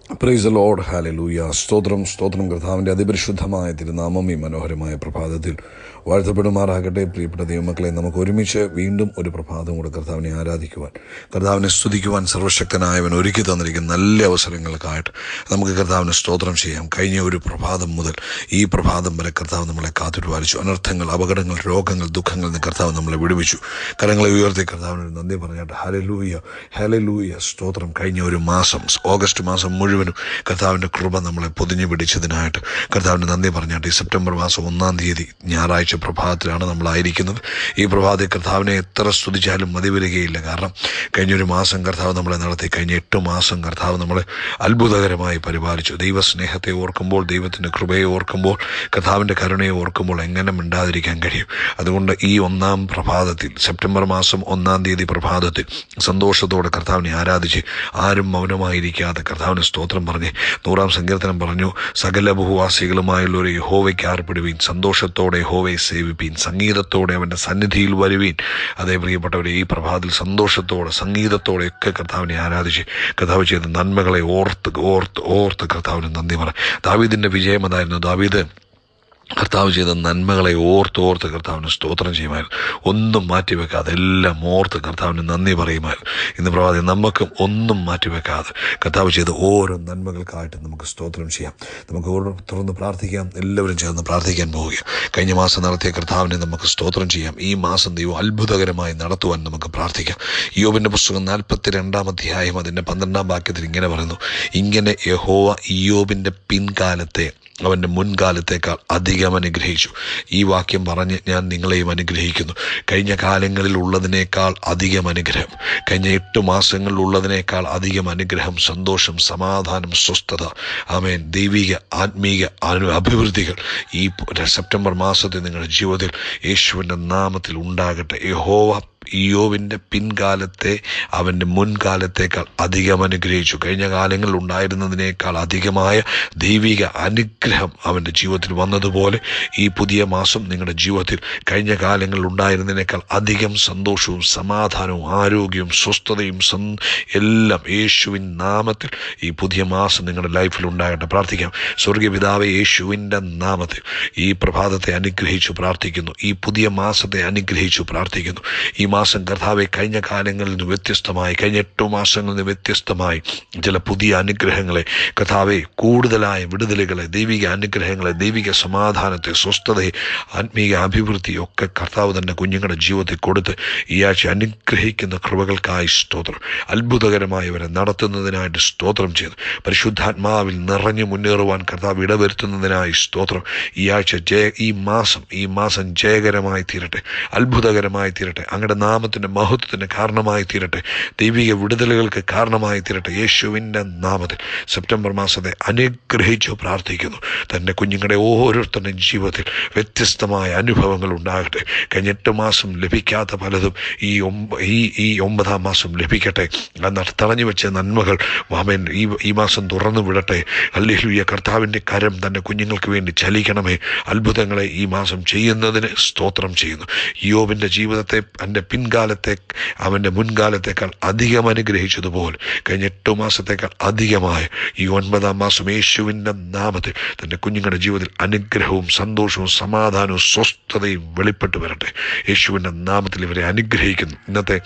price load hallelujah സ്തോത്രം സ്തോത്രം കർത്താവിൻ്റെ അതിപരിശുദ്ധമായ തിരുനാമം ഈ മനോഹരമായ പ്രഭാതത്തിൽ വാഴ്ത്തപ്പെടുമാറാകട്ടെ പ്രിയപ്പെട്ട ദൈവമക്കളെ നമുക്ക് ഒരുമിച്ച് വീണ്ടും ഒരു പ്രഭാതം കൂടെ കർത്താവിനെ ആരാധിക്കുവാൻ കർത്താവിനെ സ്തുതിക്കുവാൻ സർവശക്തനായവൻ ഒരുക്കി തന്നിരിക്കുന്ന നല്ല അവസരങ്ങൾക്കായിട്ട് നമുക്ക് കർത്താവിനെ സ്തോത്രം ചെയ്യാം കഴിഞ്ഞ ഒരു പ്രഭാതം മുതൽ ഈ പ്രഭാതം വരെ കർത്താവ് നമ്മളെ കാത്തുപാലിച്ചു അനർത്ഥങ്ങൾ അപകടങ്ങൾ രോഗങ്ങൾ ദുഃഖങ്ങളിൽ നിന്ന് കർത്താവ് നമ്മളെ വിടുവിച്ചു കരങ്ങളെ ഉയർത്തി കർത്താവിനൊരു നന്ദി പറഞ്ഞിട്ട് ഹലലൂയ ഹലലൂയ സ്തോത്രം കഴിഞ്ഞ ഒരു മാസം ഓഗസ്റ്റ് മാസം മുഴുവനും കർത്താവിൻ്റെ കൃപ നമ്മളെ പൊതിഞ്ഞു പിടിച്ചതിനായിട്ട് കർത്താവിന് നന്ദി പറഞ്ഞിട്ട് ഈ സെപ്റ്റംബർ മാസം ഒന്നാം തീയതി ഞായറാഴ്ച പ്രഭാതത്തിലാണ് നമ്മളായിരിക്കുന്നത് ഈ പ്രഭാതത്തിൽ കർത്താവിനെ എത്ര സ്തുതിച്ചാലും മതി വരികയില്ല കാരണം കഴിഞ്ഞൊരു മാസം കർത്താവ് നമ്മളെ നടത്തി കഴിഞ്ഞ എട്ട് മാസം കർത്താവ് നമ്മളെ അത്ഭുതകരമായി പരിപാലിച്ചു ദൈവസ്നേഹത്തെ ഓർക്കുമ്പോൾ ദൈവത്തിൻ്റെ കൃപയെ ഓർക്കുമ്പോൾ കർത്താവിൻ്റെ കരുണയെ ഓർക്കുമ്പോൾ എങ്ങനെ മിണ്ടാതിരിക്കാൻ കഴിയും അതുകൊണ്ട് ഈ ഒന്നാം പ്രഭാതത്തിൽ സെപ്റ്റംബർ മാസം ഒന്നാം തീയതി പ്രഭാതത്തിൽ സന്തോഷത്തോടെ കർത്താവിനെ ആരാധിച്ച് ആരും മൗനമായിരിക്കാതെ കർത്താവിന് സ്തോത്രം പറഞ്ഞ് നൂറാം സങ്കീർത്തനം പറഞ്ഞു സകല ബഹുവാസികളുമായുള്ള ഒരു യഹോവയ്ക്ക് ആർപ്പിടുവീൻ സന്തോഷത്തോടെ യഹോവയെ സേവിപ്പീൻ സംഗീതത്തോടെ അവൻ്റെ സന്നിധിയിൽ വരുവീൻ അതേ പ്രിയപ്പെട്ടവരെ ഈ പ്രഭാതത്തിൽ സന്തോഷത്തോടെ സംഗീതത്തോടെ ഒക്കെ കർത്താവിനെ ആരാധിച്ച് കർത്താവ് ചെയ്ത നന്മകളെ ഓർത്ത് ഓർത്ത് ഓർത്ത് കർത്താവിന് നന്ദി പറ ദാവീദിൻ്റെ വിജയം അതായിരുന്നു ദാവീദ് കർത്താവ് ചെയ്ത നന്മകളെ ഓർത്ത് ഓർത്ത് കർത്താവിന് സ്തോത്രം ചെയ്യുമായിരുന്നു ഒന്നും മാറ്റിവെക്കാതെ എല്ലാം ഓർത്ത് കർത്താവിന് നന്ദി പറയുമായിരുന്നു ഇന്ന് പ്രഭാതി നമുക്കും ഒന്നും മാറ്റിവെക്കാതെ കർത്താവ് ചെയ്ത ഓരോ നന്മകൾക്കായിട്ട് നമുക്ക് സ്തോത്രം ചെയ്യാം നമുക്ക് ഓരോ തുറന്ന് പ്രാർത്ഥിക്കാം എല്ലാവരും ചേർന്ന് പ്രാർത്ഥിക്കാൻ പോവുക കഴിഞ്ഞ മാസം നടത്തിയ കർത്താവിനെ നമുക്ക് സ്തോത്രം ചെയ്യാം ഈ മാസം ദൈവം അത്ഭുതകരമായി നടത്തുവാൻ നമുക്ക് പ്രാർത്ഥിക്കാം യോബിൻ്റെ പുസ്തകം നാൽപ്പത്തി രണ്ടാം അധ്യായം അതിൻ്റെ പന്ത്രണ്ടാം വാക്യത്തിൽ ഇങ്ങനെ പറയുന്നു ഇങ്ങനെ യഹോവ ഇയോബിൻ്റെ പിൻകാലത്തെ അവൻ്റെ മുൻകാലത്തേക്കാൾ അധികം അനുഗ്രഹിച്ചു ഈ വാക്യം പറഞ്ഞ് ഞാൻ നിങ്ങളെയും അനുഗ്രഹിക്കുന്നു കഴിഞ്ഞ കാലങ്ങളിൽ ഉള്ളതിനേക്കാൾ അധികം അനുഗ്രഹം കഴിഞ്ഞ എട്ട് മാസങ്ങളിൽ ഉള്ളതിനേക്കാൾ അധികം അനുഗ്രഹം സന്തോഷം സമാധാനം സ്വസ്ഥത ആമേൻ ദൈവിക ആത്മീക അനു അഭിവൃദ്ധികൾ ഈ സെപ്റ്റംബർ മാസത്തിൽ നിങ്ങളുടെ ജീവിതത്തിൽ യേശുവിൻ്റെ നാമത്തിൽ ഉണ്ടാകട്ടെ യഹോവ ഇയോവിൻ്റെ പിൻകാലത്തെ അവൻ്റെ മുൻകാലത്തേക്കാൾ അധികം അനുഗ്രഹിച്ചു കഴിഞ്ഞ കാലങ്ങളിൽ ഉണ്ടായിരുന്നതിനേക്കാൾ അധികമായ ദൈവിക അനുഗ്രഹം അവൻ്റെ ജീവിതത്തിൽ വന്നതുപോലെ ഈ പുതിയ മാസം നിങ്ങളുടെ ജീവിതത്തിൽ കഴിഞ്ഞ കാലങ്ങളിൽ ഉണ്ടായിരുന്നതിനേക്കാൾ അധികം സന്തോഷവും സമാധാനവും ആരോഗ്യവും സ്വസ്ഥതയും സം എല്ലാം യേശുവിൻ നാമത്തിൽ ഈ പുതിയ മാസം നിങ്ങളുടെ ലൈഫിൽ ഉണ്ടാകട്ടെ പ്രാർത്ഥിക്കാം സ്വർഗീയ പിതാവ് യേശുവിൻ്റെ നാമത്തിൽ ഈ പ്രഭാതത്തെ അനുഗ്രഹിച്ചു പ്രാർത്ഥിക്കുന്നു ഈ പുതിയ മാസത്തെ അനുഗ്രഹിച്ചു പ്രാർത്ഥിക്കുന്നു ഈ മാസം കർത്താവെ കഴിഞ്ഞ കാലങ്ങളിൽ നിന്ന് വ്യത്യസ്തമായി കഴിഞ്ഞ എട്ടു മാസങ്ങളിൽ നിന്ന് വ്യത്യസ്തമായി ചില പുതിയ അനുഗ്രഹങ്ങളെ കർത്താവെ കൂടുതലായ വിടുതലുകളെ ദൈവിക അനുഗ്രഹങ്ങളെ ദൈവിക സമാധാനത്തെ സ്വസ്ഥതയെ ആത്മീയ അഭിവൃദ്ധി ഒക്കെ കർത്താവ് തൻ്റെ കുഞ്ഞുങ്ങളുടെ ജീവിതത്തിൽ കൊടുത്ത് ഈ ആഴ്ച അനുഗ്രഹിക്കുന്ന കൃപകൾക്കായി സ്തോത്രം അത്ഭുതകരമായവരെ നടത്തുന്നതിനായിട്ട് സ്തോത്രം ചെയ്തു പരിശുദ്ധാത്മാവിൽ നിറഞ്ഞു മുന്നേറുവാൻ കർത്താവ് ഇടവരുത്തുന്നതിനായി സ്തോത്രം ഈ ആഴ്ച ജയ ഈ മാസം ഈ മാസം ജയകരമായി തീരട്ടെ അത്ഭുതകരമായി തീരട്ടെ അങ്ങയുടെ നാമത്തിൻ്റെ മഹത്വത്തിന് കാരണമായി തീരട്ടെ ദൈവിക വിടുതലുകൾക്ക് കാരണമായി തീരട്ടെ യേശുവിൻ്റെ നാമത്തിൽ സെപ്റ്റംബർ മാസത്തെ അനുഗ്രഹിച്ചു പ്രാർത്ഥിക്കുന്നു തൻ്റെ കുഞ്ഞുങ്ങളുടെ ഓരോരുത്തരുടെ ജീവിതത്തിൽ വ്യത്യസ്തമായ അനുഭവങ്ങൾ ഉണ്ടാകട്ടെ കഴിഞ്ഞ എട്ട് മാസം ലഭിക്കാത്ത പലതും ഈ ഒമ്പ ഈ ഈ ഒമ്പതാം മാസം ലഭിക്കട്ടെ എന്നാൽ തടഞ്ഞു വെച്ച നന്മകൾ മാമൻ ഈ ഈ മാസം തുറന്നു വിടട്ടെ അല്ലേലുയ്യ കർത്താവിൻ്റെ കരം തൻ്റെ കുഞ്ഞുങ്ങൾക്ക് വേണ്ടി ചലിക്കണമേ അത്ഭുതങ്ങളെ ഈ മാസം ചെയ്യുന്നതിന് സ്തോത്രം ചെയ്യുന്നു യോബിൻ്റെ ജീവിതത്തെ എൻ്റെ പിൻകാലത്തെ അവൻ്റെ മുൻകാലത്തേക്കാൾ അധികം അനുഗ്രഹിച്ചതുപോലെ കഴിഞ്ഞ എട്ട് മാസത്തേക്കാൾ അധികമായ ഈ ഒൻപതാം മാസം യേശുവിൻ്റെ നാമത്തിൽ തൻ്റെ കുഞ്ഞുങ്ങളുടെ ജീവിതത്തിൽ അനുഗ്രഹവും സന്തോഷവും സമാധാനവും സ്വസ്ഥതയും വെളിപ്പെട്ടു വരട്ടെ യേശുവിൻ്റെ നാമത്തിൽ ഇവരെ അനുഗ്രഹിക്കുന്നു ഇന്നത്തെ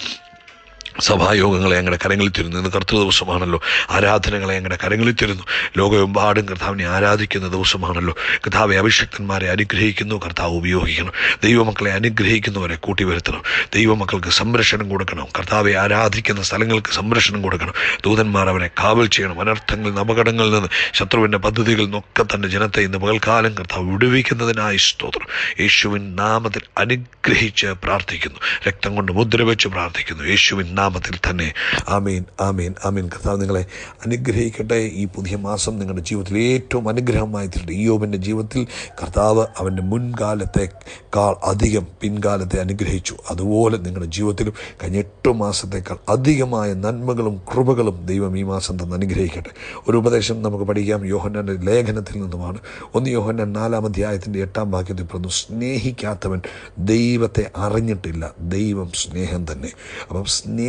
സഭായോഗങ്ങളെ ഞങ്ങളുടെ കരങ്ങളിൽ തരുന്നു ഇന്ന് കർത്തൃ ദിവസമാണല്ലോ ആരാധനകളെ ഞങ്ങളുടെ കരങ്ങളിൽ തരുന്നു ലോകമെമ്പാടും കർത്താവിനെ ആരാധിക്കുന്ന ദിവസമാണല്ലോ കർത്താവെ അഭിഷക്തന്മാരെ അനുഗ്രഹിക്കുന്നു കർത്താവ് ഉപയോഗിക്കണം ദൈവമക്കളെ അനുഗ്രഹിക്കുന്നവരെ കൂട്ടി വരുത്തണം ദൈവമക്കൾക്ക് സംരക്ഷണം കൊടുക്കണം കർത്താവെ ആരാധിക്കുന്ന സ്ഥലങ്ങൾക്ക് സംരക്ഷണം കൊടുക്കണം ദൂതന്മാർ അവരെ കാവൽ ചെയ്യണം അനർത്ഥങ്ങളിൽ നിന്ന് അപകടങ്ങളിൽ നിന്ന് ശത്രുവിൻ്റെ പദ്ധതികളിൽ നിന്നൊക്കെ തൻ്റെ ജനത്തെ ഇന്ന് പകൽക്കാലം കർത്താവ് വിടുവിക്കുന്നതിനായി സ്തോത്രം യേശുവിൻ നാമത്തിൽ അനുഗ്രഹിച്ച് പ്രാർത്ഥിക്കുന്നു രക്തം കൊണ്ട് മുദ്ര വെച്ച് പ്രാർത്ഥിക്കുന്നു യേശുവിൻ നാമത്തിൽ തന്നെ ആമീൻ ആമീൻ ആമീൻ കർത്താവ് നിങ്ങളെ അനുഗ്രഹിക്കട്ടെ ഈ പുതിയ മാസം നിങ്ങളുടെ ജീവിതത്തിൽ ഏറ്റവും അനുഗ്രഹമായി തീരട്ടെ യോബിൻ്റെ ജീവിതത്തിൽ കർത്താവ് അവൻ്റെ മുൻകാലത്തെക്കാൾ അധികം പിൻകാലത്തെ അനുഗ്രഹിച്ചു അതുപോലെ നിങ്ങളുടെ ജീവിതത്തിലും കഴിഞ്ഞ എട്ട് മാസത്തേക്കാൾ അധികമായ നന്മകളും കൃപകളും ദൈവം ഈ മാസം തന്നെ അനുഗ്രഹിക്കട്ടെ ഒരു ഉപദേശം നമുക്ക് പഠിക്കാം യോഹന്നാൻ്റെ ലേഖനത്തിൽ നിന്നുമാണ് ഒന്ന് യോഹന്നാൻ നാലാം അധ്യായത്തിൻ്റെ എട്ടാം വാക്യത്തിൽ പറഞ്ഞു സ്നേഹിക്കാത്തവൻ ദൈവത്തെ അറിഞ്ഞിട്ടില്ല ദൈവം സ്നേഹം തന്നെ അപ്പം സ്നേഹ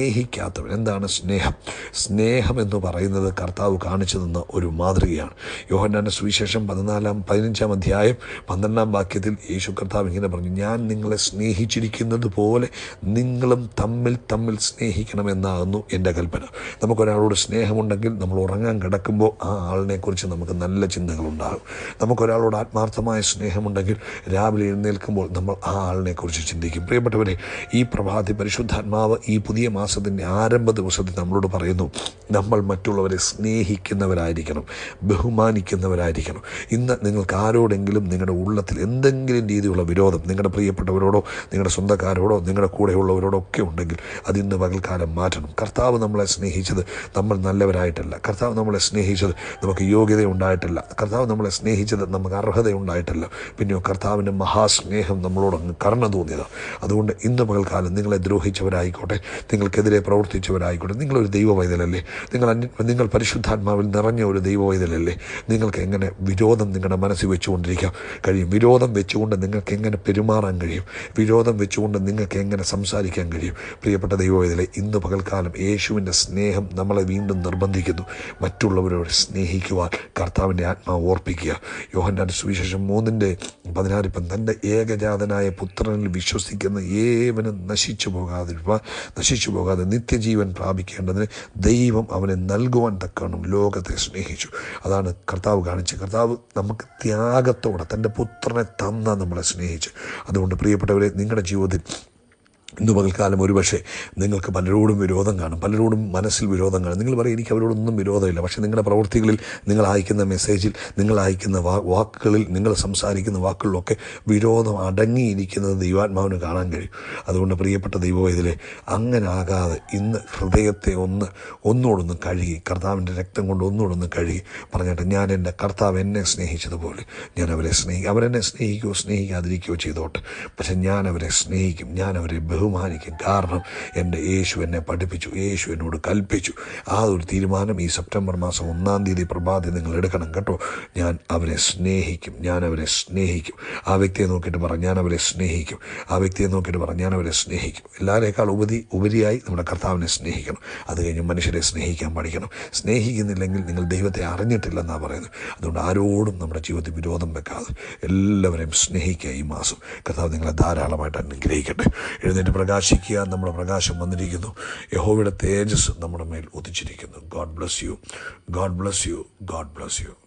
സ്നേഹിക്കാത്തവൻ എന്താണ് സ്നേഹം സ്നേഹം എന്ന് പറയുന്നത് കർത്താവ് കാണിച്ചു തന്ന ഒരു മാതൃകയാണ് യോഹന്നാൻ്റെ സുവിശേഷം പതിനാലാം പതിനഞ്ചാം അധ്യായം പന്ത്രണ്ടാം വാക്യത്തിൽ യേശു കർത്താവ് ഇങ്ങനെ പറഞ്ഞു ഞാൻ നിങ്ങളെ സ്നേഹിച്ചിരിക്കുന്നത് പോലെ നിങ്ങളും തമ്മിൽ തമ്മിൽ സ്നേഹിക്കണമെന്നാകുന്നു എൻ്റെ കൽപ്പന നമുക്കൊരാളോട് സ്നേഹമുണ്ടെങ്കിൽ നമ്മൾ ഉറങ്ങാൻ കിടക്കുമ്പോൾ ആ ആളിനെക്കുറിച്ച് നമുക്ക് നല്ല ചിന്തകളുണ്ടാകും നമുക്കൊരാളോട് ആത്മാർത്ഥമായ സ്നേഹമുണ്ടെങ്കിൽ രാവിലെ എഴുന്നേൽക്കുമ്പോൾ നമ്മൾ ആ ആളിനെക്കുറിച്ച് ചിന്തിക്കും പ്രിയപ്പെട്ടവരെ ഈ പ്രഭാതി പരിശുദ്ധാത്മാവ് ഈ പുതിയ മാസത്തിൻ്റെ ആരംഭ ദിവസത്തിൽ നമ്മളോട് പറയുന്നു നമ്മൾ മറ്റുള്ളവരെ സ്നേഹിക്കുന്നവരായിരിക്കണം ബഹുമാനിക്കുന്നവരായിരിക്കണം ഇന്ന് നിങ്ങൾക്ക് ആരോടെങ്കിലും നിങ്ങളുടെ ഉള്ളത്തിൽ എന്തെങ്കിലും രീതിയിലുള്ള വിരോധം നിങ്ങളുടെ പ്രിയപ്പെട്ടവരോടോ നിങ്ങളുടെ സ്വന്തക്കാരോടോ നിങ്ങളുടെ കൂടെയുള്ളവരോടോ ഒക്കെ ഉണ്ടെങ്കിൽ അത് ഇന്ന് പകൽക്കാലം മാറ്റണം കർത്താവ് നമ്മളെ സ്നേഹിച്ചത് നമ്മൾ നല്ലവരായിട്ടല്ല കർത്താവ് നമ്മളെ സ്നേഹിച്ചത് നമുക്ക് യോഗ്യത ഉണ്ടായിട്ടല്ല കർത്താവ് നമ്മളെ സ്നേഹിച്ചത് നമുക്ക് അർഹത ഉണ്ടായിട്ടല്ല പിന്നെയോ കർത്താവിൻ്റെ മഹാസ്നേഹം നമ്മളോട് അങ്ങ് കരുണ തോന്നിയതാണ് അതുകൊണ്ട് ഇന്ന് പകൽക്കാലം നിങ്ങളെ ദ്രോഹിച്ചവരായിക്കോട്ടെ നിങ്ങൾക്കെതിരെ പ്രവർത്തിച്ചവരായിക്കോട്ടെ നിങ്ങളൊരു ദൈവവൈതലല്ലേ നിങ്ങൾ അന്യ നിങ്ങൾ പരിശുദ്ധാത്മാവിൽ നിറഞ്ഞ ഒരു ദൈവവൈതലല്ലേ നിങ്ങൾക്ക് എങ്ങനെ വിരോധം നിങ്ങളുടെ മനസ്സിൽ വെച്ചുകൊണ്ടിരിക്കാം കഴിയും വിരോധം വെച്ചുകൊണ്ട് നിങ്ങൾക്ക് എങ്ങനെ പെരുമാറാൻ കഴിയും വിരോധം വെച്ചുകൊണ്ട് നിങ്ങൾക്ക് എങ്ങനെ സംസാരിക്കാൻ കഴിയും പ്രിയപ്പെട്ട ദൈവവേദലെ ഇന്ന് പകൽക്കാലം യേശുവിൻ്റെ സ്നേഹം നമ്മളെ വീണ്ടും നിർബന്ധിക്കുന്നു മറ്റുള്ളവരോട് സ്നേഹിക്കുവാൻ കർത്താവിൻ്റെ ആത്മാവ് ഓർപ്പിക്കുക യോഹന്നാൻ്റെ സുവിശേഷം മൂന്നിൻ്റെ പതിനാറിപ്പം തൻ്റെ ഏകജാതനായ പുത്രനിൽ വിശ്വസിക്കുന്ന ഏവനും നശിച്ചു പോകാതിരുവാൻ നശിച്ചു പോകാതെ നിത്യജീവൻ പ്രാപിക്കേണ്ടതിന് ദൈവം അവനെ നൽകുവാൻ തക്കണം ലോകത്തെ സ്നേഹിച്ചു അതാണ് കർത്താവ് കാണിച്ചത് കർത്താവ് നമുക്ക് ത്യാഗത്തോടെ തൻ്റെ പുത്രനെ തന്ന നമ്മളെ സ്നേഹിച്ചു അതുകൊണ്ട് പ്രിയപ്പെട്ടവരെ നിങ്ങളുടെ ജീവിതത്തിൽ ഇന്ന് പകൽക്കാലം ഒരുപക്ഷെ നിങ്ങൾക്ക് പലരോടും വിരോധം കാണും പലരോടും മനസ്സിൽ വിരോധം കാണും നിങ്ങൾ പറയും എനിക്ക് അവരോടൊന്നും വിരോധമില്ല പക്ഷേ നിങ്ങളുടെ പ്രവൃത്തികളിൽ നിങ്ങൾ അയക്കുന്ന മെസ്സേജിൽ നിങ്ങൾ അയക്കുന്ന വാ വാക്കുകളിൽ നിങ്ങൾ സംസാരിക്കുന്ന വാക്കുകളിലൊക്കെ വിരോധം അടങ്ങിയിരിക്കുന്നത് ദൈവാത്മാവിന് കാണാൻ കഴിയും അതുകൊണ്ട് പ്രിയപ്പെട്ട ദൈവവേദിലെ അങ്ങനെ ആകാതെ ഇന്ന് ഹൃദയത്തെ ഒന്ന് ഒന്നുകൂടൊന്ന് കഴുകി കർത്താവിൻ്റെ രക്തം കൊണ്ട് ഒന്നുകൂടൊന്ന് കഴുകി പറഞ്ഞിട്ട് ഞാൻ എൻ്റെ കർത്താവ് എന്നെ സ്നേഹിച്ചതുപോലെ ഞാൻ അവരെ സ്നേഹിക്കും അവരെന്നെ സ്നേഹിക്കുകയോ സ്നേഹിക്കാതിരിക്കുകയോ ചെയ്തോട്ടെ പക്ഷെ ഞാൻ അവരെ സ്നേഹിക്കും ഞാൻ അവരെ ബഹുമാനിക്കും കാരണം എൻ്റെ യേശു എന്നെ പഠിപ്പിച്ചു യേശു എന്നോട് കൽപ്പിച്ചു ആ ഒരു തീരുമാനം ഈ സെപ്റ്റംബർ മാസം ഒന്നാം തീയതി പ്രഭാതി നിങ്ങൾ എടുക്കണം കേട്ടോ ഞാൻ അവരെ സ്നേഹിക്കും ഞാൻ അവരെ സ്നേഹിക്കും ആ വ്യക്തിയെ നോക്കിയിട്ട് പറ ഞാൻ അവരെ സ്നേഹിക്കും ആ വ്യക്തിയെ നോക്കിയിട്ട് പറ ഞാൻ അവരെ സ്നേഹിക്കും എല്ലാവരേക്കാൾ ഉപരി ഉപരിയായി നമ്മുടെ കർത്താവിനെ സ്നേഹിക്കണം അത് കഴിഞ്ഞ് മനുഷ്യരെ സ്നേഹിക്കാൻ പഠിക്കണം സ്നേഹിക്കുന്നില്ലെങ്കിൽ നിങ്ങൾ ദൈവത്തെ അറിഞ്ഞിട്ടില്ലെന്നാണ് പറയുന്നത് അതുകൊണ്ട് ആരോടും നമ്മുടെ ജീവിതത്തിൽ വിരോധം വെക്കാതെ എല്ലാവരെയും സ്നേഹിക്കുക ഈ മാസം കർത്താവ് നിങ്ങളെ ധാരാളമായിട്ട് അനുഗ്രഹിക്കട്ടെ എഴുന്നേറ്റ് പ്രകാശിക്കുക നമ്മുടെ പ്രകാശം വന്നിരിക്കുന്നു യഹോവയുടെ തേജസ് നമ്മുടെ മേൽ ഉദിച്ചിരിക്കുന്നു God bless you God bless you God bless U